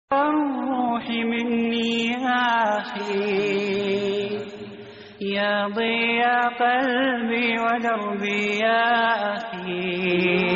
الروح مني يا أخي يا ضياء قلبي ودربي يا أخي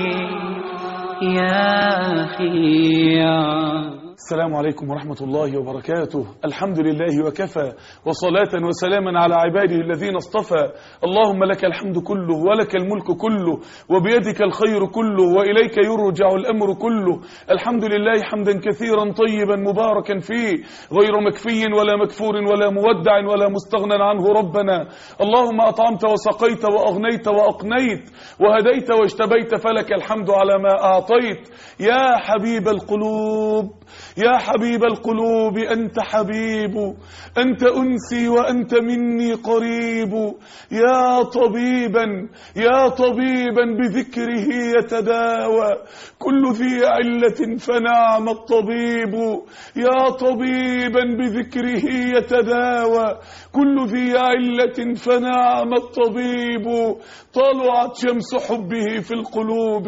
يا أخي يا السلام عليكم ورحمة الله وبركاته الحمد لله وكفى وصلاة وسلاما على عباده الذين اصطفى اللهم لك الحمد كله ولك الملك كله وبيدك الخير كله وإليك يرجع الأمر كله الحمد لله حمدا كثيرا طيبا مباركا فيه غير مكفي ولا مكفور ولا مودع ولا مستغنى عنه ربنا اللهم أطعمت وسقيت وأغنيت وأقنيت وهديت واجتبيت فلك الحمد على ما أعطيت يا حبيب القلوب يا حبيب القلوب أنت حبيب أنت أنسي وأنت مني قريب يا طبيبا يا طبيبا بذكره يتداوى كل ذي علة فنعم الطبيب يا طبيبا بذكره يتداوى كل ذي علة فنعم الطبيب طلعت شمس حبه في القلوب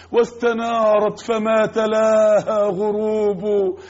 واستنارت فما تلاها غروب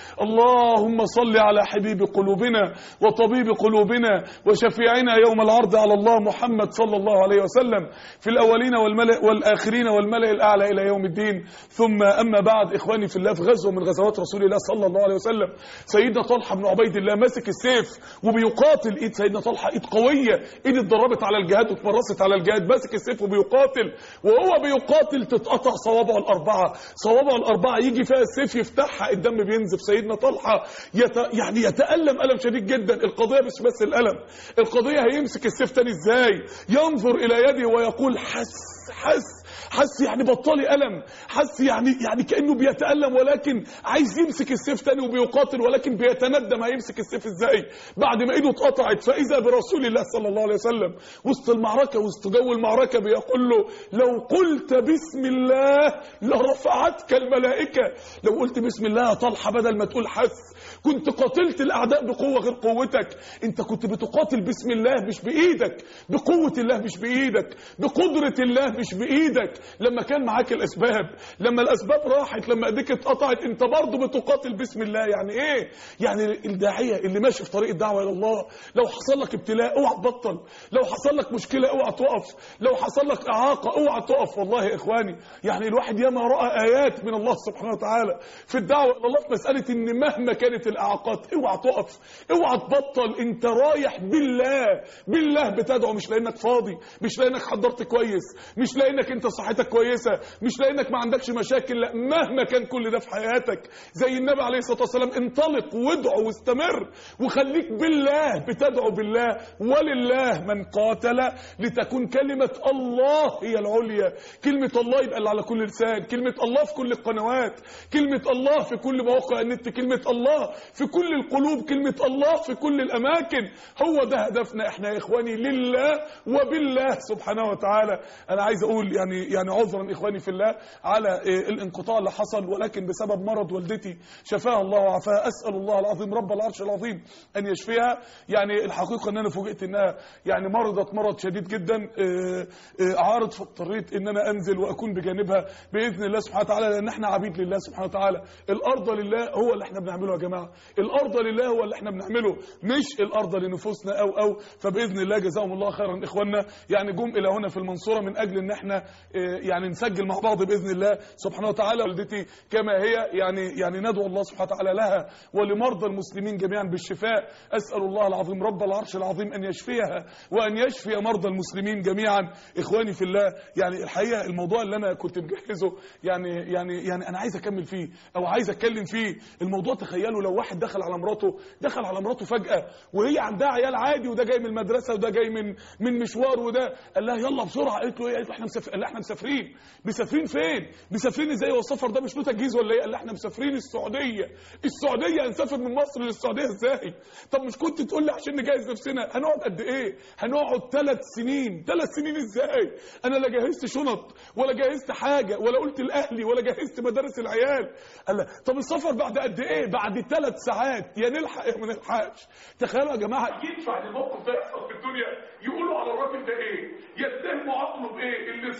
اللهم صل على حبيب قلوبنا وطبيب قلوبنا وشفيعنا يوم العرض على الله محمد صلى الله عليه وسلم في الأولين والملأ والآخرين والملأ الأعلى إلى يوم الدين ثم أما بعد إخواني في الله في غزوة من غزوات رسول الله صلى الله عليه وسلم سيدنا طلحة بن عبيد الله ماسك السيف وبيقاتل إيد سيدنا طلحة إيد قوية إيد اتدربت على الجهاد واتمرست على الجهاد ماسك السيف وبيقاتل وهو بيقاتل تتقطع صوابعه الأربعة صوابعه الأربعة يجي فيها السيف يفتحها الدم بينزف سيدنا طلحة يت... يعني يتألم ألم شديد جدا القضية مش بس الألم القضية هيمسك السيف تاني ازاي ينظر إلى يده ويقول حس حس حس يعني بطلي ألم حس يعني يعني كأنه بيتألم ولكن عايز يمسك السيف تاني وبيقاتل ولكن بيتندم هيمسك السيف ازاي بعد ما ايده اتقطعت فإذا برسول الله صلى الله عليه وسلم وسط المعركة وسط جو المعركة بيقول له لو قلت بسم الله لرفعتك الملائكة لو قلت بسم الله يا طلحة بدل ما تقول حس كنت قاتلت الأعداء بقوة غير قوتك انت كنت بتقاتل بسم الله مش بإيدك بقوة الله مش بإيدك بقدرة الله مش بإيدك لما كان معاك الأسباب لما الأسباب راحت لما ايديك اتقطعت انت برضه بتقاتل بسم الله يعني ايه يعني الداعية اللي ماشي في طريق الدعوة إلى الله لو حصل لك ابتلاء اوعى تبطل لو حصل لك مشكلة اوعى تقف لو حصل لك إعاقة اوعى تقف والله يا إخواني يعني الواحد ياما رأى آيات من الله سبحانه وتعالى في الدعوة إلى الله في مسألة ان مهما كانت الإعاقات اوعى تقف اوعى تبطل انت رايح بالله بالله بتدعو مش لانك فاضي مش لانك حضرت كويس مش لانك انت صحتك كويسة مش لانك ما عندكش مشاكل لا مهما كان كل ده في حياتك زي النبي عليه الصلاة والسلام انطلق وادعو واستمر وخليك بالله بتدعو بالله ولله من قاتل لتكون كلمة الله هي العليا كلمة الله يبقى اللي على كل لسان كلمة الله في كل القنوات كلمة الله في كل مواقع النت كلمة الله في كل القلوب كلمة الله في كل الأماكن هو ده هدفنا احنا يا إخواني لله وبالله سبحانه وتعالى أنا عايز أقول يعني يعني عذرا إخواني في الله على إيه الانقطاع اللي حصل ولكن بسبب مرض والدتي شفاها الله وعافاها أسأل الله العظيم رب العرش العظيم أن يشفيها يعني الحقيقة أن أنا فوجئت أنها يعني مرضت مرض شديد جدا إيه إيه عارض فاضطريت أن أنا أنزل وأكون بجانبها بإذن الله سبحانه وتعالى لأن احنا عبيد لله سبحانه وتعالى الأرض لله هو اللي احنا بنعمله يا جماعة الارض لله هو اللي احنا بنعمله مش الارض لنفوسنا او او فباذن الله جزاهم الله خيرا اخواننا يعني جم الى هنا في المنصوره من اجل ان احنا يعني نسجل مع بعض باذن الله سبحانه وتعالى والدتي كما هي يعني يعني ندعو الله سبحانه وتعالى لها ولمرضى المسلمين جميعا بالشفاء اسال الله العظيم رب العرش العظيم ان يشفيها وان يشفي مرضى المسلمين جميعا اخواني في الله يعني الحقيقه الموضوع اللي انا كنت مجهزه يعني يعني يعني انا عايز اكمل فيه او عايز اتكلم فيه الموضوع تخيلوا لو واحد دخل على مراته دخل على مراته فجأة وهي عندها عيال عادي وده جاي من المدرسة وده جاي من من مشوار وده قال لها يلا بسرعة قالت له ايه قالت له احنا مسافرين قال لها احنا مسافرين مسافرين فين مسافرين ازاي هو السفر ده مش له تجهيز ولا ايه قال لها احنا مسافرين السعودية السعودية هنسافر من مصر للسعودية ازاي طب مش كنت تقول لي عشان نجهز نفسنا هنقعد قد ايه هنقعد ثلاث سنين ثلاث سنين ازاي انا لا جهزت شنط ولا جهزت حاجة ولا قلت لاهلي ولا جهزت مدارس العيال قال لها طب السفر بعد قد ايه بعد ثلاث ساعات يا نلحق يا ما نلحقش تخيلوا يا جماعه ينفع الموقف ده يحصل في الدنيا يقولوا على الراجل ده ايه يتهموا عقله بايه اللي سافر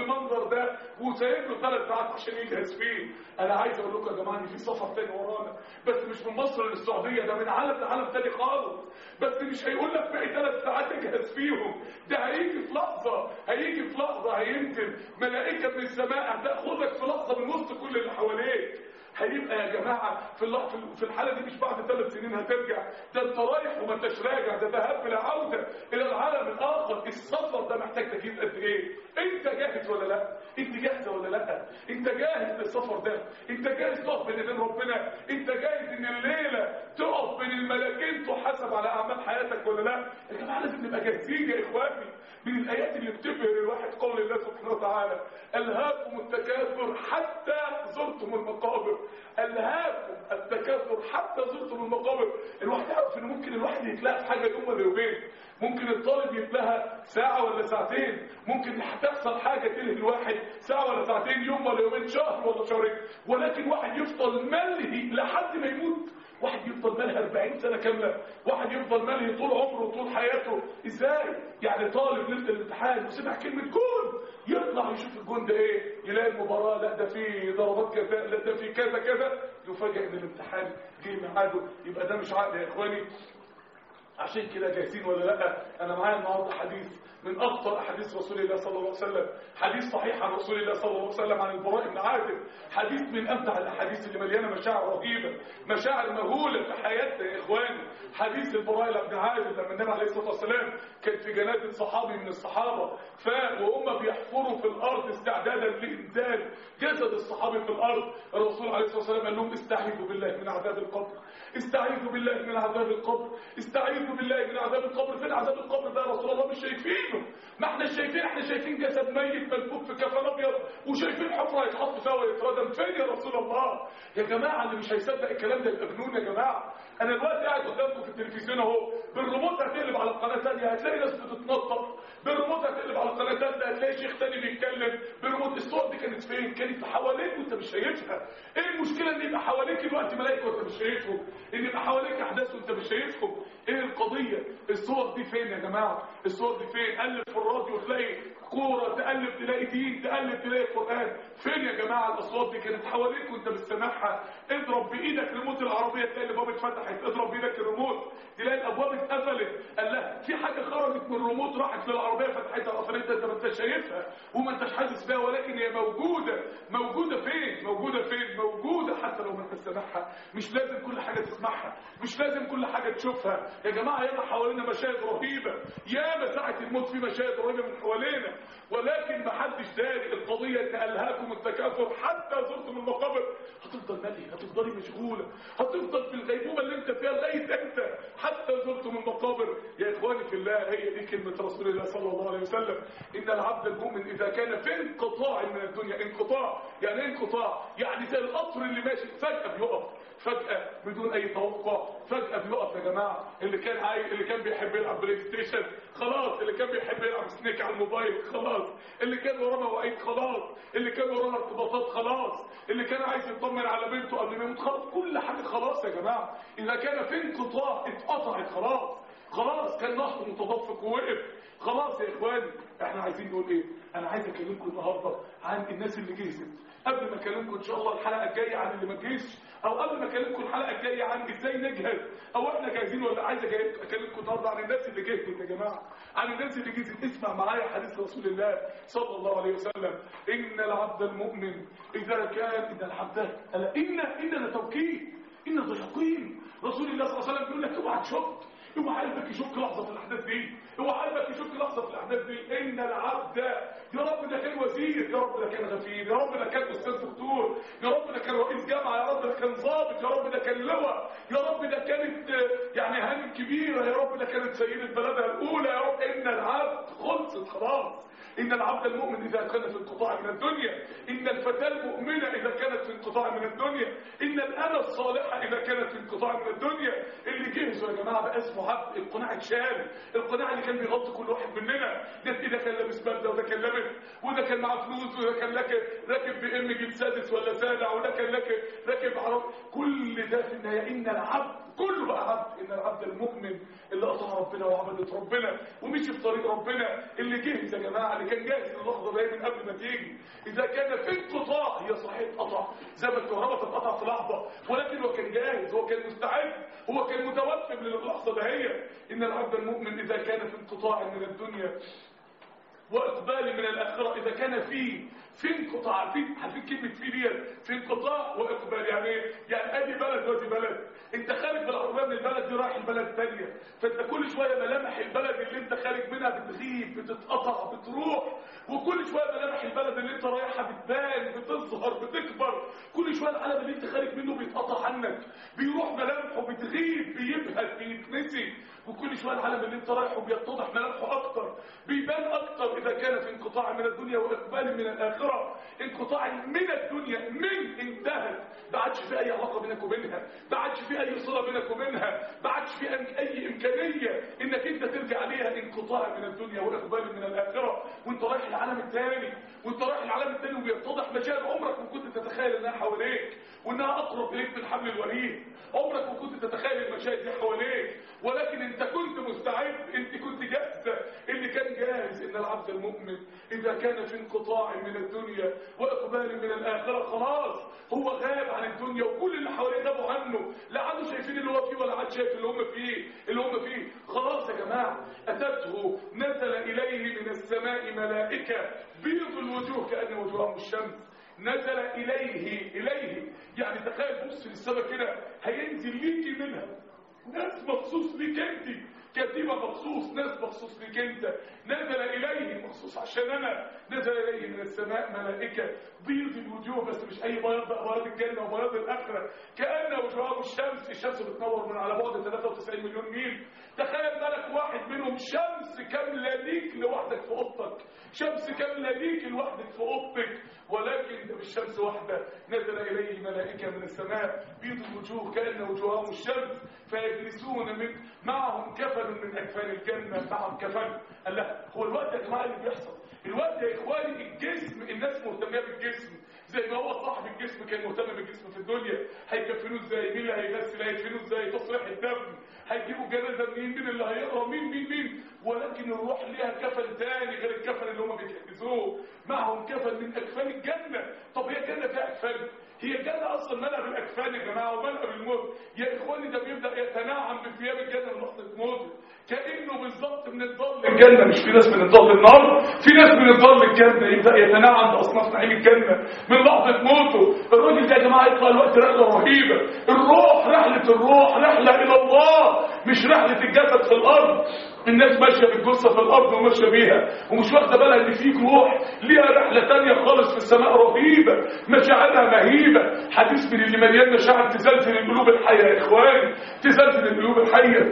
بالمنظر ده وسايب له ثلاث ساعات عشان يجهز فيه انا عايز اقول لكم يا جماعه ان في سفر تاني ورانا بس مش من مصر للسعوديه ده من عالم لعالم تاني خالص بس مش هيقول لك باقي ثلاث ساعات اجهز فيهم ده هيجي في لحظه هيجي في لحظه هينزل ملائكه من السماء هتاخدك في لحظه من وسط كل اللي حواليك هيبقى يا جماعه في اللح- في- في الحاله دي مش بعد ثلاث سنين هترجع ده انت رايح وما انتش راجع ده ذهاب بلا عوده الى العالم الاخر السفر ده محتاج تجهيز قد ايه انت جاهز ولا لا انت جاهزه ولا لا انت جاهز للسفر ده انت جاهز تقف بين ايدين ربنا انت جاهز ان الليله تقف بين الملكين تحاسب على اعمال حياتك ولا لا يا جماعه لازم نبقى جاهزين يا اخواني من الايات اللي بتبهر الواحد قول الله سبحانه وتعالى الهاكم التكاثر حتى زرتم المقابر الهاكم التكاثر حتى زرتم المقابر الواحد يعرف ان ممكن الواحد يتلاقى في حاجه يوم ولا يومين ممكن الطالب يتلاقى ساعه ولا ساعتين ممكن هتحصل حاجه تلهي الواحد ساعه ولا ساعتين يوم ولا يومين شهر ولا شهرين ولكن واحد يفضل ملهي لحد ما يموت واحد يفضل ملهي 40 سنه كامله واحد يفضل ملهي طول عمره وطول حياته ازاي يعني طالب ليله الامتحان وسمع كلمه جون يطلع يشوف الجون ده ايه يلاقي المباراه لا ده في ضربات كذا لا ده في كذا كذا يفاجئ ان الامتحان جه ميعاده يبقى ده مش عقل يا اخواني عشان كده جاهزين ولا لا انا معايا النهارده حديث من اخطر احاديث رسول الله صلى الله عليه وسلم حديث صحيح عن رسول الله صلى الله عليه وسلم عن البراء بن عازب حديث من امتع الاحاديث اللي مليانه مشاعر رهيبه مشاعر مهوله في حياتنا يا اخواني حديث البراء بن عازب لما النبي عليه الصلاه والسلام كان في جنازه صحابي من الصحابه ف وهم بيحفروا في الارض استعدادا لانزال جسد الصحابي في الارض الرسول عليه الصلاه والسلام قال لهم استعيذوا بالله من عذاب القبر استعيذوا بالله من عذاب القبر استعيذوا بالله من عذاب القبر فين عذاب القبر ده يا رسول الله مش شايفينه ما احنا شايفين احنا شايفين جسد ميت ملفوف في كفن ابيض وشايفين حفره يتحط فيها ويتردم فين يا رسول الله يا جماعه اللي مش هيصدق الكلام ده يبقى مجنون يا جماعه انا دلوقتي قاعد قدامكم في التلفزيون اهو بالريموت هتقلب على القناه ثانيه هتلاقي ناس بتتنطط بالريموت هتقلب على القناه ثالثه هتلاقي شيخ ثاني بيتكلم بالريموت الصور دي كانت فين كانت حواليك وانت مش شايفها ايه المشكله ان يبقى حواليك الوقت ملائكه وانت مش شايفهم ان يبقى حواليك احداث وانت مش شايفهم ايه القضيه الصور دي فين يا جماعه الصور دي فين قلب في الراديو تلاقي كوره تقلب تلاقي دين تقلب تلاقي قران فين يا جماعه الاصوات دي كانت حواليك وانت بتسمعها اضرب بايدك ريموت العربيه تلاقي الابواب اتفتحت اضرب بايدك الريموت تلاقي الابواب اتقفلت قال لها في حاجه خرجت من الريموت راحت للعربيه فتحتها اصلا انت انت ما انتش شايفها وما انتش حاسس بيها ولكن هي موجوده موجوده فين موجوده فين موجوده حتى لو ما انت سامعها مش لازم كل حاجه تسمعها مش لازم كل حاجه تشوفها يا جماعه ياما حوالينا مشاهد رهيبه ياما ساعه الموت في مشاهد رهيبه من حوالينا ولكن ما حدش داري القضيه ان الهاكم التكاثر حتى زرتم المقابر هتفضل مالي هتفضلي مشغوله هتفضل في الغيبوبه اللي انت فيها لغايه امتى حتى زرتم المقابر يا اخواني في الله هي دي كلمه رسول الله صلى الله عليه وسلم ان العبد المؤمن اذا كان في انقطاع من الدنيا انقطاع يعني ايه انقطاع يعني زي القطر اللي ماشي فجاه بيقف فجاه بدون اي توقع فجاه بيقف يا جماعه اللي كان عايز اللي كان بيحب يلعب بلاي ستيشن خلاص اللي كان بيحب يلعب سنيك على الموبايل خلاص اللي كان وراه مواعيد خلاص اللي كان وراه ارتباطات خلاص اللي كان عايز يطمن على بنته قبل ما يموت خلاص كل حاجه خلاص يا جماعه اذا كان في انقطاع اتقطعت خلاص خلاص كان نهر متدفق ووقف خلاص يا اخواني احنا عايزين نقول ايه انا عايز اكلمكم النهارده عن الناس اللي جهزت قبل ما اكلمكم ان شاء الله الحلقه الجايه عن اللي ما جهزش او قبل ما اكلمكم الحلقه الجايه عن ازاي نجهز او احنا جاهزين ولا عايز أجي- اكلمكم النهارده عن الناس اللي جهزت يا جماعه عن الناس اللي جهزت اسمع معايا حديث رسول الله صلى الله عليه وسلم ان العبد المؤمن اذا كان ان العبد ألا ان ان ده توكيد ان ده يقين رسول الله صلى الله عليه وسلم بيقول لك اوعى تشك اوعى قلبك يشك لحظه في الاحداث دي اوعى قلبك يشك لحظه في الاحداث دي ان العبد يا رب ده كان وزير يا رب ده كان غفير يا رب ده كان استاذ دكتور يا رب ده كان رئيس جامعه يا رب ده كان ضابط يا رب ده كان لواء يا رب ده كانت آه، يعني هانم كبيره يا رب ده كانت سيده بلدها الاولى يا رب ان العبد خلصت خلاص ان العبد المؤمن اذا كان في انقطاع من الدنيا ان الفتاه المؤمنه اذا كانت في انقطاع من الدنيا ان الأنا الصالحه اذا كانت في انقطاع من الدنيا اللي جهزوا يا جماعه بقى اسمه عبد القناع اتشال القناع اللي كان بيغطي كل واحد مننا ده ده كان لابس بدله وده كان لابس وده كان معاه فلوس وده كان راكب راكب بي ام جيب سادس ولا سابع وده كان راكب راكب عرب كل ده في النهايه ان العبد كله بقى عبد ان العبد المؤمن اللي قطع مع ربنا وعبدت ربنا ومشي في طريق ربنا اللي جهز يا جماعه اللي كان جاهز للحظه دي من قبل ما تيجي اذا كان في انقطاع هي صحيح اتقطع زي ما الكهرباء تتقطع في لحظه ولكن هو كان جاهز هو كان مستعد هو كان متوفم للحظه دهية ان العبد المؤمن اذا كان في انقطاع من الدنيا واقبال من الاخره اذا كان في في انقطاع عارفين عارفين كلمه في ديت في انقطاع واقبال يعني ايه يعني ادي بلد وادي بلد انت خارج بالعربيه من البلد دي رايح البلد الثانيه فانت كل شويه ملامح البلد اللي انت خارج منها بتغيب بتتقطع بتروح وكل شويه ملامح البلد اللي انت رايحها بتبان بتظهر بتكبر كل شويه العالم اللي انت خارج منه بيتقطع عنك بيروح ملامحه بتغيب بيبهت بيتنسي وكل شويه العالم اللي انت رايحه بيتضح ملامحه اكتر بيبان اكتر اذا كان في انقطاع من الدنيا واقبال من الاخره انقطاع من الدنيا من انتهت ما عادش في اي علاقه بينك وبينها ما عادش في اي صله بينك وبينها ما عادش في اي امكانيه انك انت ترجع ليها انقطاع من الدنيا واقبال من الاخره وانت رايح العالم الثاني وانت رايح العالم الثاني وبيتضح مشاهد عمرك ما كنت تتخيل انها حواليك وانها اقرب اليك من حبل الوريد عمرك ما كنت تتخيل المشاهد دي حواليك ولكن انت كنت مستعد انت كنت جاهزه اللي كان جاهز ان العبد المؤمن اذا كان في انقطاع من الدنيا واقبال من الاخره خلاص هو غاب عن الدنيا وكل اللي حواليه غابوا عنه لا عادوا شايفين اللي هو فيه ولا عاد شايف اللي هم فيه اللي هم فيه خلاص يا جماعه اتته نزل اليه من السماء ملائكه بيض الوجوه كان وجوههم الشمس نزل إليه إليه يعني تخيل بص للسماء كده هينزل ليكي منها ناس مخصوص ليك انت كتيبة مخصوص ناس مخصوص ليك انت نزل إليه مخصوص عشان أنا نزل إليه من السماء ملائكة بيض الوجوه بس مش أي بياض بقى بياض الجنة وبياض الآخرة كأن وجوههم الشمس الشمس بتنور من على بعد 93 مليون ميل تخيل ملك واحد منهم شمس كاملة ليك لوحدك في أوضتك شمس كاملة ليك لوحدك في أوضتك ولكن ده مش شمس واحدة نزل إليه ملائكة من السماء بيض الوجوه كأن وجوههم الشمس فيجلسون من معهم كفن من أكفان الجنة معهم كفن قال لا هو الوقت يا جماعة اللي بيحصل الوقت يا إخواني الجسم الناس مهتمية بالجسم زي ما هو صاحب الجسم كان مهتم بالجسم في الدنيا هيكفنوه ازاي مين اللي هيغسل هيدفنوه ازاي تصريح الدم هيجيبوا الجنازه منين مين اللي هيقرا مين مين مين ولكن الروح ليها كفن تاني غير الكفن اللي هم بيجهزوه معهم كفن من اكفان الجنه طب هي الجنه فيها اكفان هي الجنة أصلا ملأ بالأكفان يا جماعة وملأ بالموت يا إخواني ده بيبدأ يتناعم بثياب الجنة من لحظة موته كأنه بالظبط من الضل الجنة مش في ناس من الضل النار في ناس من الضل الجنة يبدأ يتناعم بأصناف نعيم الجنة من لحظة موته الراجل ده يا جماعة يطلع الوقت رحلة رهيبة الروح رحلة الروح رحلة إلى الله مش رحلة الجسد في الأرض الناس ماشية بالجثة في الأرض وماشية بيها ومش واخدة بالها إن فيك روح ليها رحلة تانية خالص في السماء رهيبة مشاعرها مهيبة حديث من اللي مليان مشاعر تزلزل القلوب الحية يا إخواني تزلزل القلوب الحية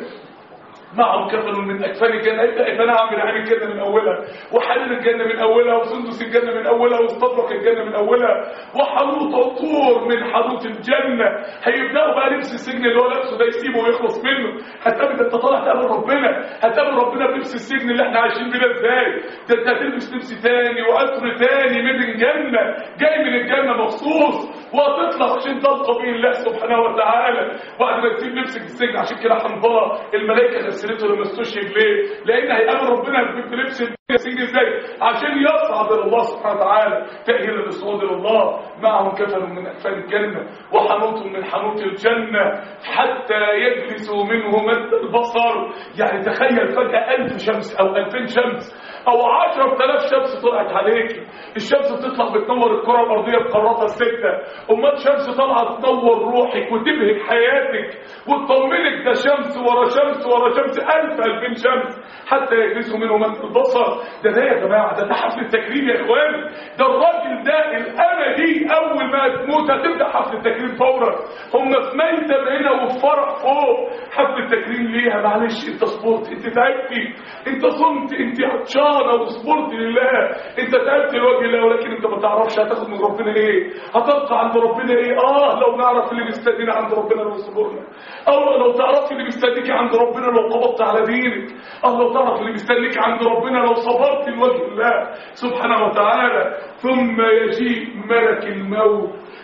معهم كفن من اكفان الجنه يبدا يتنعم بنعيم الجنه من اولها وحلل الجنه من اولها وسندس الجنه من اولها واستبرق الجنه من اولها وحنوط عطور من حنوط الجنه هيبداوا بقى لبس السجن اللي هو لابسه ده يسيبه ويخلص منه هتقابل ده انت طالع تقابل ربنا هتقابل ربنا بلبس السجن اللي احنا عايشين بيه ازاي ده انت هتلبس لبس تاني وعطر تاني من الجنه جاي من الجنه مخصوص وهتطلع عشان تلقى به الله سبحانه وتعالى بعد ما تسيب لبسك السجن عشان كده حنظله الملائكه غسلته لما استشهد ليه لان هيقابل ربنا بلبس السجن ازاي عشان يصعد الى الله سبحانه وتعالى تاهيلا للصعود الى الله معهم كفن من اكفان الجنه وحنوط من حنوط الجنه حتى يجلسوا منه مد البصر يعني تخيل فجاه ألف شمس او ألفين شمس او عشر تلاف شمس طلعت عليك الشمس بتطلع بتنور الكرة الارضية بقاراتها الستة امال شمس طالعة تنور روحك وتبهج حياتك وتطمنك ده شمس ورا شمس ورا شمس الف الفين شمس حتى يجلسوا منه مد البصر ده ده يا جماعة ده ده حفل التكريم يا اخواني ده الراجل ده الامة دي اول ما تموت هتبدأ حفل التكريم فورا هم في ميتم هنا وفي فرح فوق حفل التكريم ليها معلش انت صبرت انت تعبتي انت صمت انت عطشان رمضان وصبرت لله انت تعبت لوجه الله ولكن انت ما تعرفش هتاخد من ربنا ايه هتلقى عند ربنا ايه اه لو نعرف اللي بيستدينا عند ربنا لو صبرنا او لو تعرف اللي بيستديك عند ربنا لو قبضت على دينك او لو تعرف اللي بيستنيك عند ربنا لو صبرت لوجه الله سبحانه وتعالى ثم يجيء ملك الموت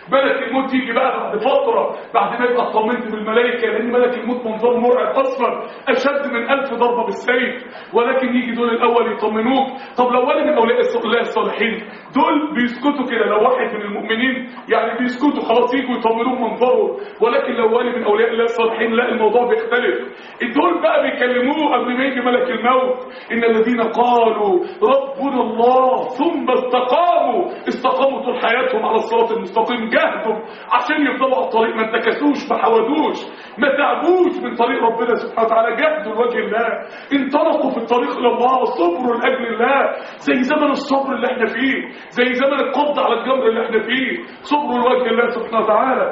ملك الموت يجي بقى بعد فتره بعد ما يبقى اطمنت بالملائكه لان ملك الموت منظر مرعب اصلا اشد من ألف ضربه بالسيف ولكن يجي دول الاول يطمنوك طب لو ولي من اولياء الله الصالحين دول بيسكتوا كده لو واحد من المؤمنين يعني بيسكتوا خلاص يجوا يطمنوه منظره ولكن لو ولي من اولياء الله الصالحين لا الموضوع بيختلف دول بقى بيكلموه قبل ما يجي ملك الموت ان الذين قالوا ربنا الله ثم استقاموا استقاموا طول حياتهم على الصراط المستقيم جهدوا عشان يفضلوا على الطريق ما انتكسوش ما حودوش ما تعبوش من طريق ربنا سبحانه وتعالى جهدوا لوجه الله انطلقوا في الطريق الى الله صبروا لاجل الله زي زمن الصبر اللي احنا فيه زي زمن القبض على الجمر اللي احنا فيه صبروا لوجه الله سبحانه وتعالى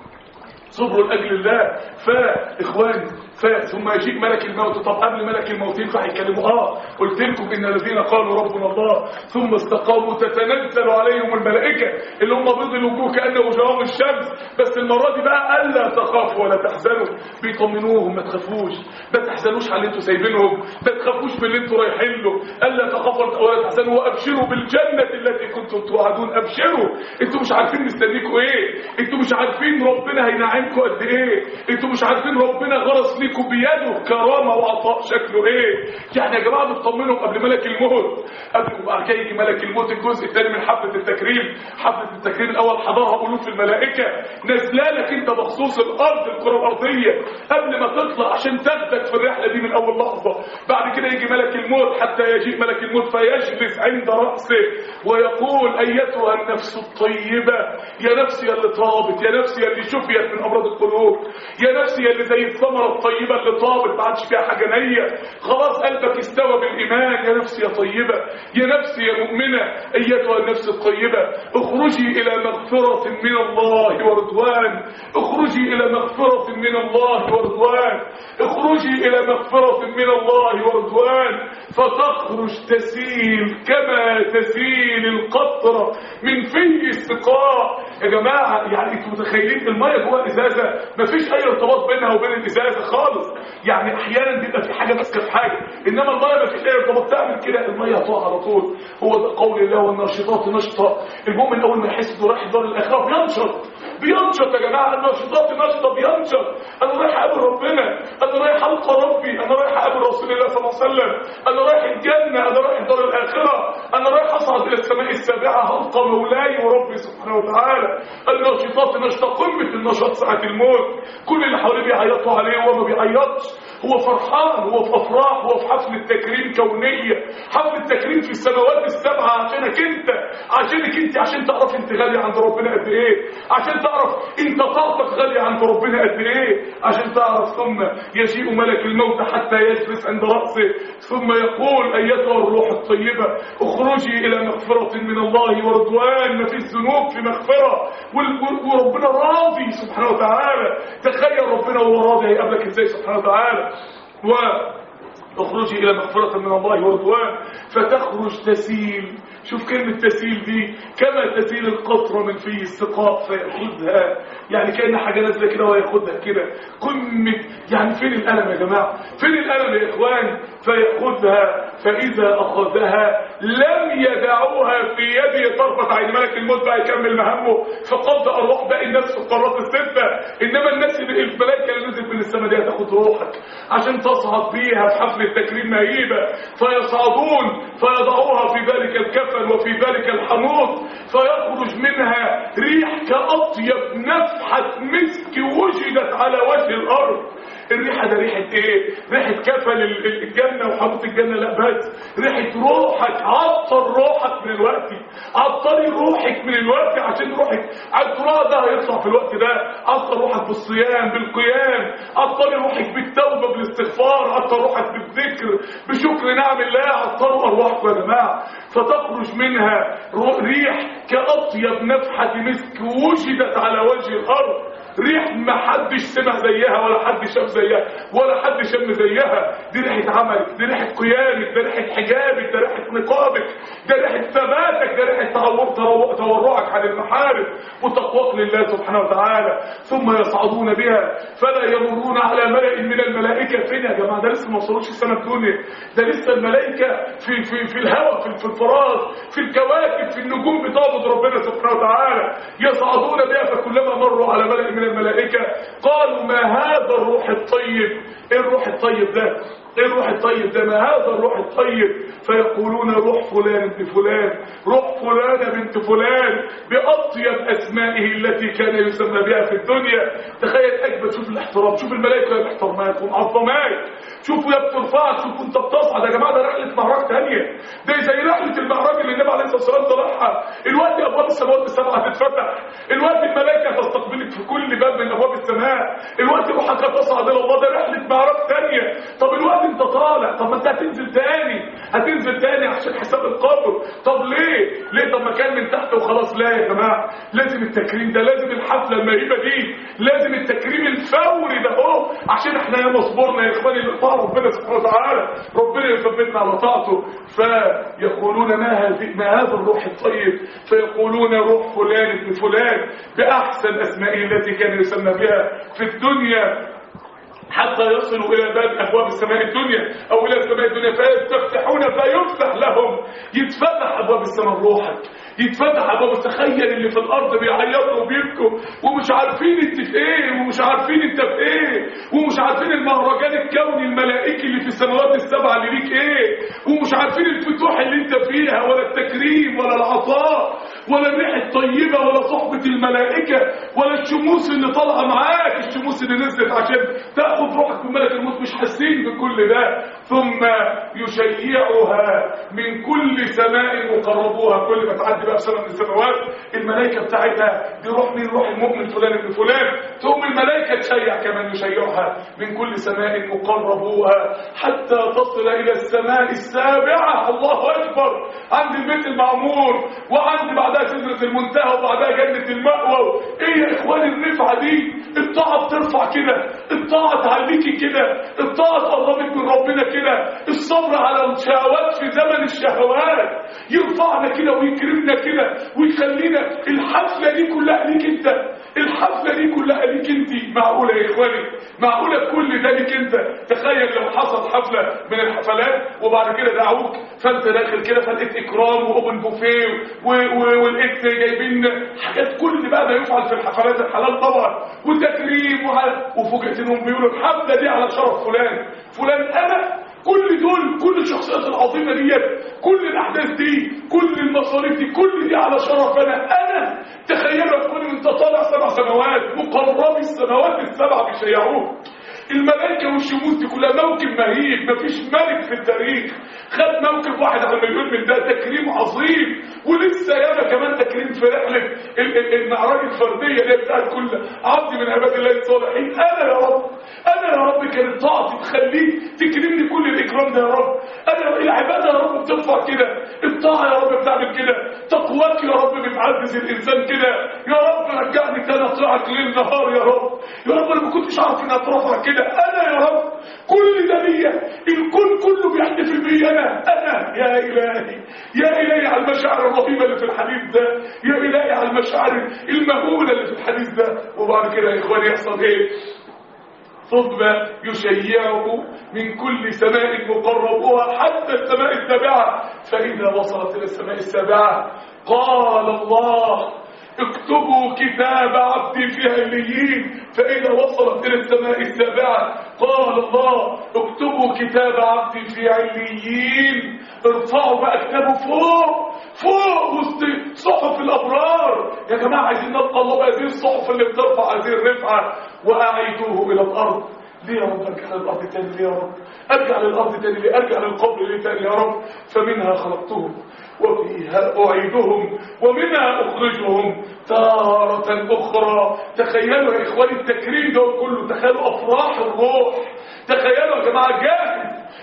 صبروا لاجل الله فاخواني ثم يجيء ملك الموت طب قبل ملك الموت ينفع يتكلموا اه قلت لكم ان الذين قالوا ربنا الله ثم استقاموا تتنزل عليهم الملائكه اللي هم بيض الوجوه كانه وجوههم الشمس بس المره دي بقى الا تخافوا ولا تحزنوا بيطمنوهم ما تخافوش ما تحزنوش على اللي انتوا سايبينهم ما تخافوش من اللي انتوا رايحين له الا تخافوا ولا تحزنوا وابشروا بالجنه التي كنتم توعدون ابشروا انتوا مش عارفين مستنيكوا ايه انتوا مش عارفين ربنا هينعمكم قد ايه انتوا مش عارفين ربنا غرس ليكم يملك بيده كرامة وعطاء شكله ايه يعني يا جماعة بتطمنوا قبل ملك الموت قبل بعد كده يجي ملك الموت الجزء الثاني من حفلة التكريم حفلة التكريم الاول حضرها الوف الملائكة نازله لك انت بخصوص الارض الكرة الارضية قبل ما تطلع عشان تاخدك في الرحلة دي من اول لحظة بعد كده يجي ملك الموت حتى يجيء ملك الموت فيجلس عند رأسه ويقول ايتها النفس الطيبة يا نفسي اللي طابت يا نفسي اللي شفيت من امراض القلوب يا نفسي اللي زي الثمرة الطيبة اللي طابت ما عادش فيها حاجة نية خلاص قلبك استوى بالإيمان يا نفسي يا طيبة يا نفسي يا مؤمنة أيتها النفس الطيبة اخرجي إلى مغفرة من الله ورضوان اخرجي إلى مغفرة من الله ورضوان اخرجي إلى مغفرة من الله ورضوان فتخرج تسيل كما تسيل القطرة من في السقاء يا جماعة يعني انتوا متخيلين المية جوه ازازة مفيش اي ارتباط بينها وبين الازازة خالص يعني احيانا بيبقى في حاجة ماسكة في حاجة انما المية مفيش اي ارتباط تعمل كده المية هتقع على طول هو ده قول الله والناشطات نشطة المؤمن اول ما يحس انه رايح دار الاخرة بينشط بينشط يا جماعة الناشطات نشطة بينشط انا رايح اقابل ربنا انا رايح القى ربي انا رايح اقابل رسول الله صلى الله عليه وسلم انا رايح الجنة انا رايح دار الاخرة انا رايح اصعد الى السماء السابعة هلقى مولاي وربي سبحانه وتعالى الناشطات نشطة قمة النشاط ساعة الموت كل اللي حواليه بيعيطوا عليه وهو ما بيعيطش هو فرحان هو في افراح هو في حفلة تكريم كونية حفلة تكريم في السماوات السبعة عشانك انت عشانك انت عشان تعرف انت غالي عند ربنا قد ايه عشان تعرف انت طاقتك غالية عند ربنا قد ايه عشان تعرف ثم يجيء ملك الموت حتى يجلس عند رأسه ثم يقول ايتها الروح الطيبة اخرجي الى مغفرة من الله ورضوان ما في الذنوب في مغفرة وربنا راضي سبحانه وتعالى تخيل ربنا وهو راضي هيقابلك ازاي سبحانه وتعالى و اخرجي الى مغفرة من الله ورضوان فتخرج تسيل شوف كلمة تسيل دي كما تسيل القطرة من فيه السقاء فيأخذها يعني كأن حاجة نازلة كده ويأخذها كده قمة يعني فين الألم يا جماعة فين الألم يا إخوان فيأخذها فإذا أخذها لم يدعوها في يده طرفة عين ملك الموت بقى يكمل مهمه فقبض أرواح باقي الناس في القارات الستة إنما الناس اللي الملائكة اللي نزل من السماء دي هتاخد روحك عشان تصعد بيها في حفل التكريم مهيبة فيصعدون فيضعوها في ذلك الكفن وفي ذلك الحنوط فيخرج منها ريح كأطيب نفحة مسك وجدت على وجه الأرض الريحة ده ريحة ايه ريحة كفل الجنة وحبوط الجنة لا بس ريحة روحك عطر روحك من الوقت عطري روحك من الوقت عشان روحك عطرها ده هيطلع في الوقت ده عطر روحك بالصيام بالقيام عطري روحك بالتوبة بالاستغفار عطر روحك بالذكر بشكر نعم الله عطروا ارواحكم يا جماعة فتخرج منها ريح كأطيب نفحة مسك وجدت على وجه الأرض ريح ما حدش سمع زيها ولا حد شاف زيها ولا حد شم زيها دي ريحه عملك دي ريحه قيامك ده ريحه حجابك ده ريحه نقابك ده ريحه ثباتك ده ريحه تهور- تهور- تورعك عن المحارم وتقواك لله سبحانه وتعالى ثم يصعدون بها فلا يمرون على ملأ من الملائكه فين يا جماعه ده لسه ما وصلوش السنه الدنيا ده لسه الملائكه في في في الهواء في, في الفراغ في الكواكب في النجوم بتعبد ربنا سبحانه وتعالى يصعدون بها فكلما مروا على ملأ من الملائكه قالوا ما هذا الروح الطيب ايه الروح الطيب ده ايه الروح الطيب ده ما هذا الروح الطيب فيقولون روح فلان ابن فلان روح فلانة بنت فلان بأطيب أسمائه التي كان يسمى بها في الدنيا تخيل أجمل شوف الاحترام شوف الملائكة يا محترمات ومعظمات شوفوا يا بترفعك شوفوا انت بتصعد يا جماعه ده رحله معراج ثانيه ده زي رحله المعراج اللي النبي عليه الصلاه والسلام طلعها الوقت ابواب السماوات السبعه هتتفتح الوقت الملائكه هتستقبلك في كل باب من ابواب السماء الوقت روحك هتصعد الى الله ده رحله معراج ثانيه طب الوقت انت طالع طب ما انت هتنزل تاني هتنزل تاني عشان حساب القبر طب ليه ليه طب ما كان من تحت وخلاص لا يا جماعه لازم التكريم ده لازم الحفله المهيبه دي لازم التكريم الفوري ده اهو عشان احنا ياما صبرنا يا اخواني لقاء ربنا سبحانه وتعالى ربنا يثبتنا على طاعته فيقولون ما هذه ما هذا الروح الطيب فيقولون روح فلان ابن فلان باحسن اسمائه التي كان يسمى بها في الدنيا حتى يصلوا إلى باب أبواب السماء الدنيا أو إلى السماء الدنيا فيستفتحون فيفتح لهم يتفتح أبواب السماء روحك يتفتح أبواب تخيل اللي في الأرض بيعيطوا وبيبكوا ومش عارفين انت في ايه ومش عارفين انت في ايه ومش عارفين المهرجان الكوني الملائكي اللي في السماوات السبعة اللي ليك ايه ومش عارفين الفتوح اللي انت فيها ولا التكريم ولا العطاء ولا الريح الطيبة ولا صحبة الملائكة ولا الشموس اللي طالعة معاك الشموس اللي نزلت عشان تاخد روحك من ملك الموت مش حاسين بكل ده ثم يشيعها من كل سماء وقربوها كل ما تعدي بقى سنة من السماوات الملائكة بتاعتها دي روح مين روح المؤمن فلان ابن فلان ثم الملائكة تشيع كمان يشيعها من كل سماء وقربوها حتى تصل إلى السماء السابعة الله أكبر عند البيت المعمور وعند بعدها سدرة المنتهى وبعدها جنة المأوى ايه يا اخواني الرفعة دي الطاعة بترفع كده الطاعة تعليكي كده الطاعة تقربك من ربنا كده الصبر على الشهوات في زمن الشهوات يرفعنا كده ويكرمنا كده ويخلينا الحفلة دي كلها ليك انت الحفلة دي كلها ليك انت معقولة يا اخواني معقولة كل ده ليك انت تخيل لو حصل حفلة من الحفلات وبعد كده دعوك فانت داخل كده فلقيت اكرام واوبن بوفيه ولقيت جايبين حاجات كل بقى ما يفعل في الحفلات الحلال طبعا وتكريم وعلى وفوجئت انهم بيقولوا الحفله دي على شرف فلان فلان انا كل دول كل الشخصيات العظيمه ديت كل الاحداث دي كل المصاريف دي كل دي على شرف انا انا تخيلوا يا اخواني انت طالع سبع سنوات مقربي السماوات السبع بيشيعوك الملائكة والشموس دي كلها موكب مهيب مفيش ملك في التاريخ خد موكب واحد على مليون من ده تكريم عظيم ولسه ياما كمان تكريم في رحلة ال- ال- المعراج الفردية اللي هي بتاعت كل عبد من عباد الله الصالحين انا يا رب انا يا رب كانت طاعتي تخليك تكرمني كل الاكرام ده يا رب انا العباده يا رب بترفع كده الطاعه يا رب بتعمل كده تقواك يا رب بتعزز الانسان كده يا رب رجعني تاني اطيعك ليل نهار يا رب يا رب انا ما كنتش عارف اني اترفع كده انا يا رب كل ده ليا الكون كله بيحتفل بيا انا انا يا الهي يا الهي على المشاعر الرهيبه اللي في الحديث ده يا الهي على المشاعر المهوله اللي في الحديث ده وبعد كده يا اخواني يحصل ايه ثم يشيعه من كل سماء مقربها حتى السماء السابعة فإذا وصلت إلى السماء السابعة قال الله اكتبوا كتاب عبدي في عليين فإذا وصلت إلى السماء السابعة قال الله اكتبوا كتاب عبدي في عليين ارفعوا بقى كتابه فوق فوق وسط صحف الأبرار يا جماعة عايزين نبقى الله بهذه الصحف اللي بترفع هذه الرفعة وأعيدوه إلى الأرض ليه يا رب ارجع للارض تاني ليه يا رب ارجع للارض تاني ليه ارجع للقبر ليه تاني يا رب فمنها خلقتهم وفيها اعيدهم ومنها اخرجهم تارة اخرى تخيلوا يا اخواني التكريم ده كله تخيلوا افراح الروح تخيلوا يا جماعه جاهز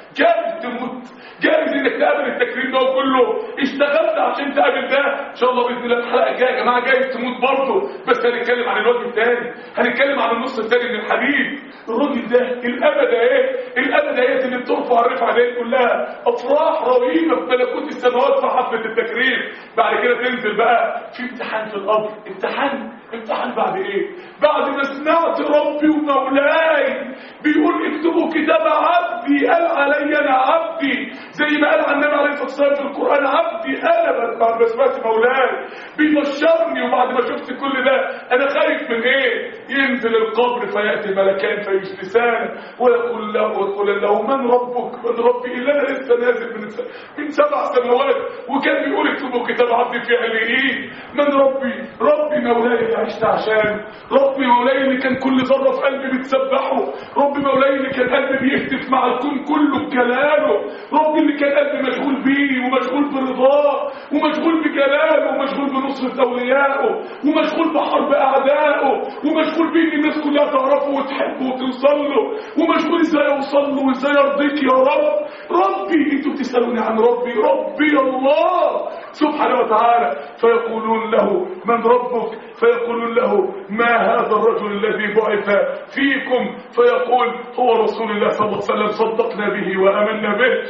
جاهز تموت جاهز انك تقابل التكريم ده كله اشتغلت عشان تقابل ده ان شاء الله باذن الله الحلقه الجايه يا جماعه جايز تموت برضه بس هنتكلم عن الوجه الثاني هنتكلم عن النص الثاني من الحديث الراجل ده الابد ايه الابد ايه اللي بترفع الرفعه دي كلها افراح رهيبه في ملكوت السماوات في حفله التكريم بعد كده تنزل بقى في امتحان في القبر امتحان امتحان بعد ايه بعد ما سمعت ربي ومولاي بيقول اكتبوا كتاب عبدي قال علي انا عبدي زي ما قال عن النبي عليه الصلاه والسلام في القران عبدي انا بعد ما سمعت مولاي بيبشرني وبعد ما شفت كل ده انا خايف من ايه ينزل القبر فياتي الملكان فيجلسان ويقول له ويقول له من ربك من ربي الا انا لسه نازل من من سبع سماوات وكان بيقول اكتبوا كتاب عبدي في عليين من ربي ربي مولاي اللي عشت عشان ربي مولاي اللي كان كل ذره في قلبي بتسبحه ربي مولاي اللي كان قلبي بيهتف مع الكون كله بكلامه ربي اللي كان قلبي مشغول بيه ومشغول برضاه ومشغول بكلامه ومشغول بنصرة اوليائه ومشغول بحرب اعدائه ومشغول بيه ان الناس كلها تعرفه وتحبه وتوصل له ومشغول ازاي اوصل له وازاي ارضيك يا رب ربي انتوا بتسالوني عن ربي ربي الله سبحانه وتعالى فيقولون له من ربك فيقولون له ما هذا الرجل الذي بعث فيكم فيقول هو رسول الله صلى الله عليه وسلم صدقنا به وامنا به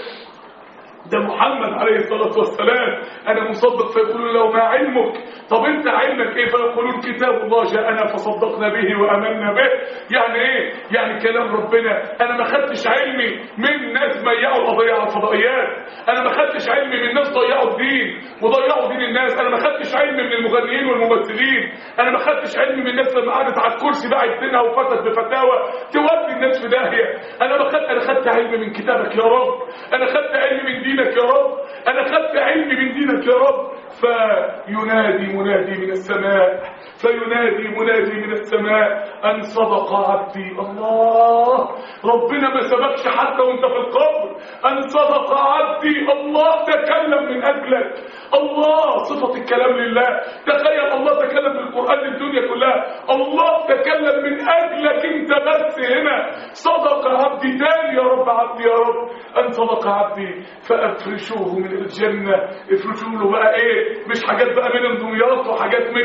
ده محمد عليه الصلاة والسلام أنا مصدق فيقولون له ما علمك طب أنت علمك إيه فيقولون كتاب الله جاءنا فصدقنا به وأمنا به يعني إيه يعني كلام ربنا أنا ما خدتش علمي من ناس ضيعوا القضية على الفضائيات أنا ما خدتش علمي من ناس ضيعوا الدين وضيعوا دين الناس أنا ما خدتش علمي من المغنيين والممثلين أنا ما خدتش علمي من الناس لما قعدت على الكرسي باعت دينها وفتت بفتاوى تودي الناس في داهية أنا ما خدت أنا خدت علمي من كتابك يا رب أنا خدت علمي من دينك يا رب انا خدت علمي من دينك يا رب فينادي منادي من السماء فينادي منادي من السماء ان صدق عبدي الله ربنا ما سبقش حتى وانت في القبر ان صدق عبدي الله تكلم من اجلك الله صفة الكلام لله تخيل الله تكلم في القرآن للدنيا كلها الله تكلم من اجلك انت بس هنا صدق عبدي تاني يا رب عبدي يا رب ان صدق عبدي فافرشوه من الجنة افرشوا له بقى ايه مش حاجات بقى من دمياط وحاجات من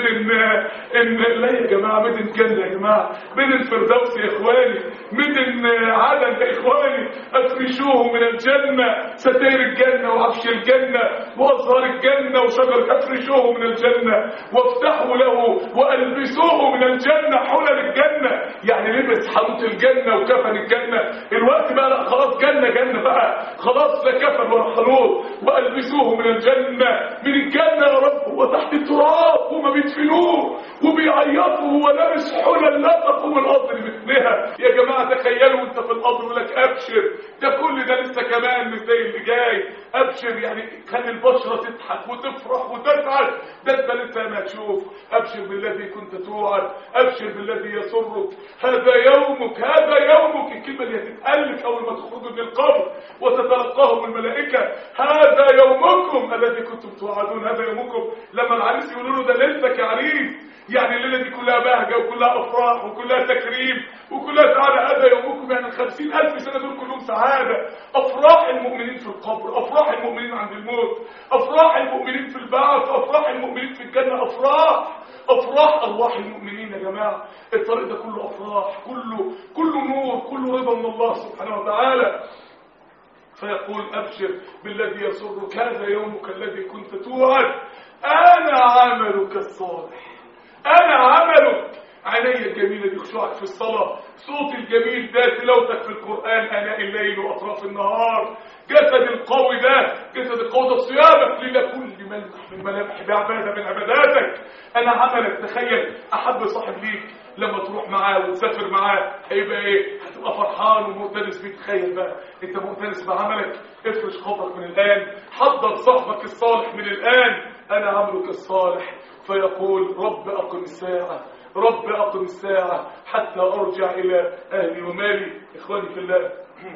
ان لا يا جماعة من الجنة يا جماعة من الفردوس يا اخواني من عدن يا اخواني افرشوه من الجنة ستير الجنة وعفش الجنة وازهار الجنة وشجر افرشوه من الجنة وافتحوا له والبسوه من الجنة حلل الجنة يعني لبس حانوت الجنة وكفن الجنة الوقت بقى لا خلاص جنة جنة بقى خلاص لا كفن ولا حانوت والبسوه من الجنة من الجنة يا رب هو تحت التراب وما بيدفنوه وبيعيطوا وهو لابس حلل لا تقوم الارض لمثلها يا جماعة تخيلوا انت في الارض يقول لك ابشر ده كل ده لسه كمان مش زي اللي جاي ابشر يعني خلي البشرة تضحك وتفرح وتسعد ده انت لسه ما تشوف ابشر بالذي كنت توعد ابشر بالذي يسرك هذا يومك هذا يومك الكلمة اللي هتتألف اول ما تخرجوا من القبر وتتلقاهم الملائكة هذا يومكم الذي كنتم توعدون هذا يومكم لما العريس يقولوا له ده ليلتك يا عريس يعني الليلة دي كلها بهجة وكلها أفراح وكلها تكريم وكلها سعادة هذا يومكم يعني الخمسين ألف سنة دول كلهم سعادة أفراح المؤمنين في القبر أفراح المؤمنين عند الموت أفراح المؤمنين في البعث أفراح المؤمنين في الجنة أفراح أفراح أرواح المؤمنين يا جماعة الطريق ده كله أفراح كله كله نور كله رضا من الله سبحانه وتعالى فيقول أبشر بالذي يسرك هذا يومك الذي كنت توعد أنا عملك الصالح أنا عملك عيني الجميلة دي خشوعك في الصلاة صوت الجميل ده تلاوتك في القرآن أناء الليل وأطراف النهار جسد القوي ده جسد القوي ده صيامك لله كل ملمح من ملامح بعبادة من عباداتك أنا عملك تخيل أحب صاحب ليك لما تروح معاه وتسافر معاه هيبقى ايه هتبقى فرحان ومؤتنس بيه تخيل بقى انت مؤتنس بعملك افرش خطك من الان حضر صاحبك الصالح من الان انا عملك الصالح فيقول رب اقم الساعه رب اقم الساعه حتى ارجع الى اهلي ومالي اخواني في الله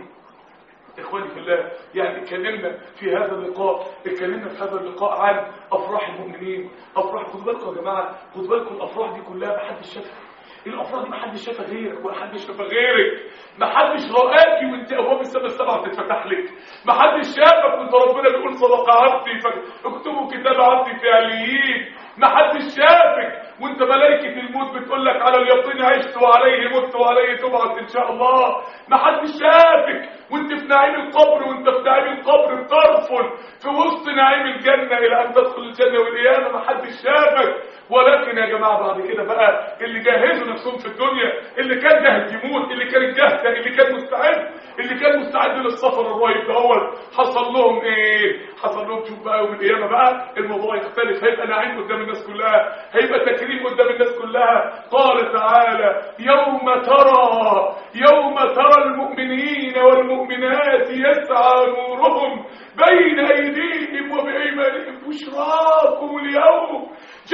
اخواني في الله يعني اتكلمنا في هذا اللقاء اتكلمنا في هذا اللقاء عن افراح المؤمنين افراح خدوا بالكم يا جماعه خدوا بالكم الافراح دي كلها محدش شافها الافراح دي محدش شافها غيرك ولا حد شافها غيرك محدش رآكي وانت ابواب السماء السبعه بتتفتح لك محدش شافك وانت ربنا بيقول صدق عبدي فاكتبوا كتاب عبدي في عليين محدش شافك وانت ملائكة الموت بتقول لك على اليقين عشت وعليه مت وعليه تبعث ان شاء الله محدش شافك وانت في نعيم القبر وانت في نعيم القبر ترفل في وسط نعيم الجنة الى ان تدخل الجنة والقيامة محدش شافك ولكن يا جماعة بعد كده بقى اللي جهزوا نفسهم في الدنيا اللي كان جاهز يموت اللي كان جاهزة اللي كان مستعد اللي كان مستعد للسفر الرهيب دوت حصل لهم ايه حصل لهم شوف بقى يوم القيامة بقى الموضوع يختلف هيبقى نعيم قدام الناس كلها هيبقى تكريم قدام الناس كلها قال تعالى يوم ترى يوم ترى المؤمنين والمؤمنات يسعى نورهم بين أيديهم وبأيمانهم بشراكم اليوم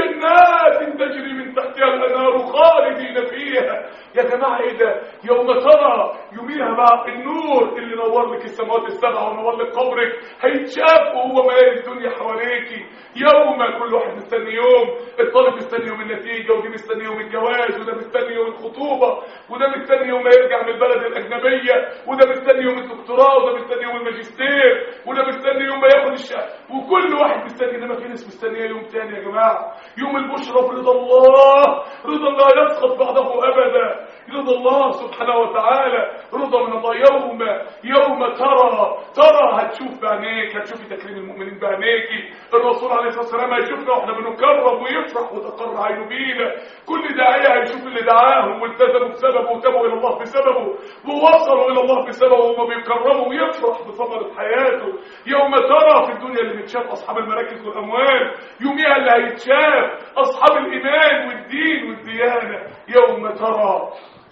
جنات تجري من تحتها الأنهار خالدين فيها يا جماعة ايه ده يوم ترى يوميها بقى النور اللي نور لك السماوات السبعة ونور لك قبرك هيتشاف وهو مالي الدنيا حواليكي يوم كل واحد مستني يوم الطالب مستني يوم النتيجة ودي مستني يوم الجواز وده مستني يوم الخطوبة وده مستني يوم ما يرجع من البلد الأجنبية وده مستني يوم الدكتوراه وده مستني يوم الماجستير وده مستني يوم ما ياخد الشهادة وكل واحد مستني انما في ناس مستنيه يوم تاني يا جماعة يوم البشرى في رضا الله رضا الله يسقط بعده أبدا رضا الله سبحانه وتعالى رضا من الله يوم يوم ترى ترى هتشوف بعينيك هتشوفي تكريم المؤمنين بعينيكي الرسول عليه الصلاه والسلام هيشوفنا واحنا بنكرم ويفرح وتقر عينه بينا كل داعيه هيشوف اللي دعاهم والتزموا بسببه وتابوا الى الله بسببه ووصلوا الى الله بسببه وهم بيكرموا ويفرح بثمره حياته يوم ترى في الدنيا اللي بتشاف اصحاب المراكز والاموال يوميها اللي هيتشاف اصحاب الايمان والدين والديانه يوم ترى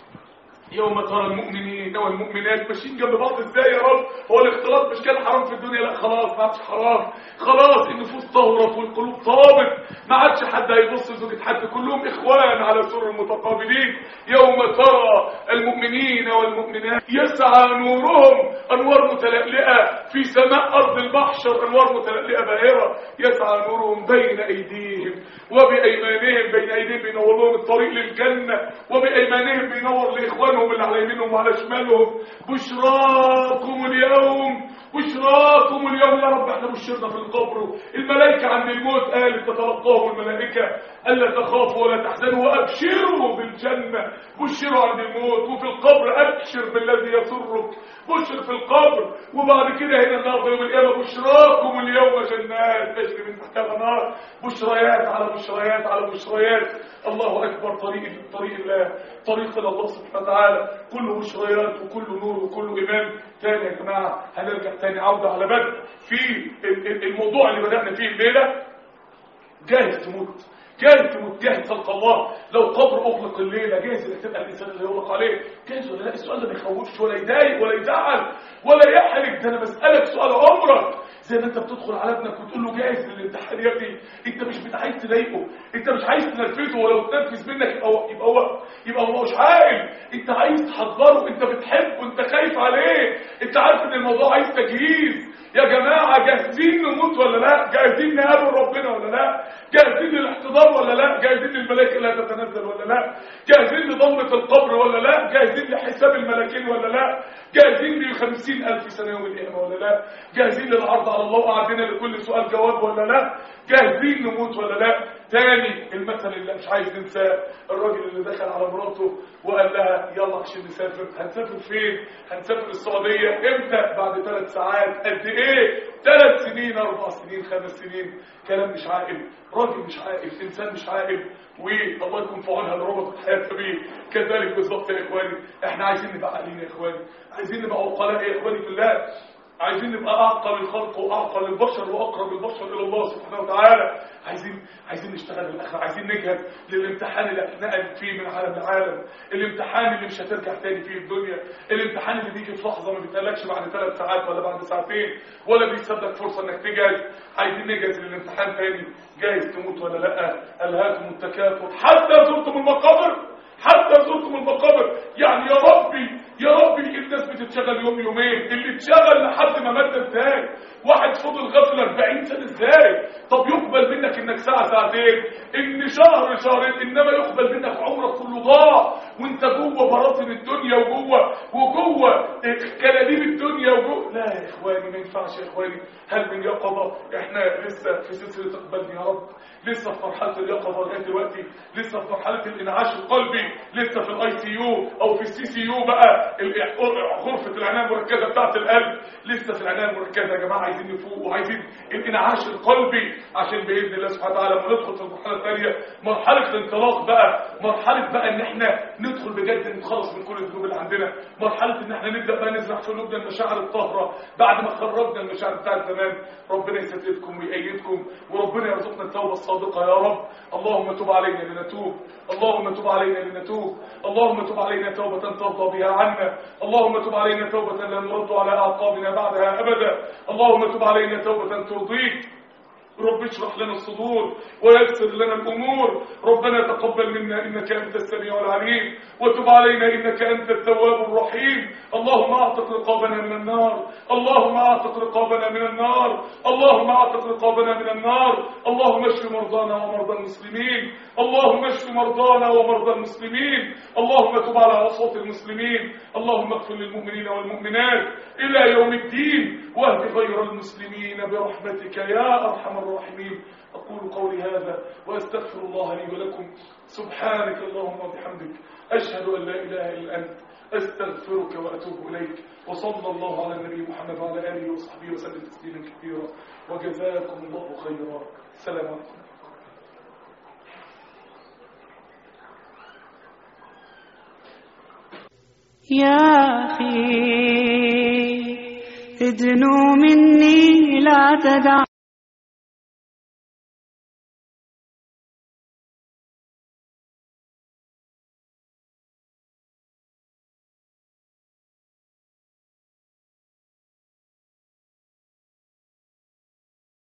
يوم ترى المؤمنين والمؤمنات ماشيين جنب بعض ازاي يا رب هو الاختلاط مش كان حرام في الدنيا لا خلاص ما عادش حرام خلاص النفوس طهرت والقلوب طابت ما عادش حد هيبص لزوجة حد كلهم اخوان على سر متقابلين يوم ترى المؤمنين والمؤمنات يسعى نورهم انوار متلألئة في سماء ارض المحشر انوار متلألئة باهرة يسعى نورهم بين ايديهم وبايمانهم بين ايديهم بينور لهم الطريق للجنة وبايمانهم بينور لاخوانهم اللي على يمينهم وعلى شمالهم بشراكم اليوم بشراكم اليوم يا رب احنا بشرنا في القبر الملائكة عند الموت قالت تتلقاهم الملائكة ألا تخافوا ولا تحزنوا وأبشروا بالجنة بشروا عند الموت وفي القبر أبشر بالذي يسرك بشر في القبر وبعد كده هنا النار يوم القيامة بشراكم اليوم جنات تجري من تحتها الأنهار بشريات على بشريات على بشريات الله أكبر طريق طريق الله طريق إلى الله سبحانه وتعالى كله بشريات وكله نور وكله إيمان تاني يا جماعة هنرجع تاني عودة على بدء في الموضوع اللي بدأنا فيه الليلة جاهز تموت جاهز تموت جاهز تلقى الله لو قبر اغلق الليله جاهز انك تبقى الانسان اللي يغلق عليه جاهز ولا لا السؤال ده ما يخوفش ولا يضايق ولا يزعل ولا يحرج ده انا بسالك سؤال عمرك زي ما انت بتدخل على ابنك وتقول له جاهز للامتحان يا ابني انت مش بت- عايز تضايقه انت مش عايز تنرفزه ولو تنرفز منك يبقى هو يبقى هو يبقى هو مش عاقل انت عايز تحضره انت بتحبه انت خايف عليه انت عارف ان الموضوع عايز تجهيز يا جماعة جاهزين نموت ولا لا جاهزين نقابل ربنا ولا لا جاهزين للاحتضار ولا لا جاهزين للملائكة اللي هتتنزل ولا لا جاهزين لضمة القبر ولا لا جاهزين لحساب الملائكين ولا لا جاهزين لخمسين ألف سنة يوم القيامة ولا لا جاهزين للعرض على الله وقعدنا لكل سؤال جواب ولا لا جاهزين نموت ولا لا تاني المثل اللي مش عايز ننساه الراجل اللي دخل على مراته وقال لها يلا عشان نسافر هنسافر فين هنسافر السعودية امتى بعد ثلاث ساعات قد ايه ثلاث سنين اربع سنين خمس سنين كلام مش عاقل راجل مش عاقل انسان مش عاقل والله يكون في عونها اللي ربطت حياتها بيه كذلك بالظبط يا اخواني احنا عايزين نبقى عاقلين يا اخواني عايزين نبقى عقلاء يا اخواني بالله عايزين نبقى اعقل الخلق واعقل البشر واقرب البشر الى الله سبحانه وتعالى عايزين عايزين نشتغل للاخره عايزين نجهز للامتحان اللي هتنقل فيه من عالم لعالم الامتحان اللي مش هترجع تاني فيه الدنيا الامتحان اللي بيجي في لحظه ما بيتقالكش بعد ثلاث ساعات ولا بعد ساعتين ولا بيسيب لك فرصه انك تجهز عايزين نجهز للامتحان تاني جايز تموت ولا لا الهاكم التكاثر حتى زرتم المقابر حتى زرتم المقابر يعني يا ربي يا ربي الناس بتتشغل يوم يومين اللي اتشغل لحد ما مات ازاي واحد فضل غفل 40 سنه ازاي طب يقبل منك انك ساعه ساعتين ان شهر شهرين انما يقبل منك عمرك كله صداع وانت جوه براثن الدنيا وجوه وجوه كلاليب الدنيا وجوه لا يا اخواني ما ينفعش يا اخواني هل من يقظه احنا لسه في سلسله اقبلني يا رب لسه في مرحله اليقظه لغايه دلوقتي لسه في مرحله الانعاش القلبي لسه في الاي سي يو او في السي سي يو بقى ال- غرفه العنايه المركزه بتاعه القلب لسه في العنايه المركزه يا جماعه عايزين نفوق وعايزين الانعاش القلبي عشان باذن الله سبحانه وتعالى لما ندخل في المرحله الثانيه مرحله الانطلاق بقى مرحله بقى ان احنا ندخل بجد نتخلص من كل الذنوب اللي عندنا مرحله ان احنا نبدا بقى نزرع في قلوبنا المشاعر الطاهره بعد ما خرجنا المشاعر بتاعت زمان ربنا يسددكم ويأيدكم وربنا يرزقنا التوبه الصادقه يا رب اللهم تب علينا لنتوب اللهم تب علينا لنتوب اللهم تب علينا توبه ترضى بها عنا اللهم تب علينا توبه لا نرد على اعقابنا بعدها ابدا اللهم تب علينا توبه ترضيك رب اشرح لنا الصدور ويسر لنا الأمور ربنا تقبل منا إنك أنت السميع العليم وتب علينا إنك أنت التواب الرحيم اللهم أعتق رقابنا من النار اللهم أعتق رقابنا من النار اللهم أعتق رقابنا من النار اللهم اشف مرضانا ومرضى المسلمين اللهم اشف مرضانا ومرضى المسلمين اللهم تب على عصاة المسلمين اللهم اغفر للمؤمنين والمؤمنات إلى يوم الدين واهد غير المسلمين برحمتك يا أرحم الراحمين أقول قولي هذا وأستغفر الله لي ولكم سبحانك اللهم وبحمدك أشهد أن لا إله إلا أنت أستغفرك وأتوب إليك وصلى الله على النبي محمد وعلى آله وصحبه وسلم تسليما كثيرا وجزاكم الله خيرا السلام عليكم يا أخي ادنو مني لا تدع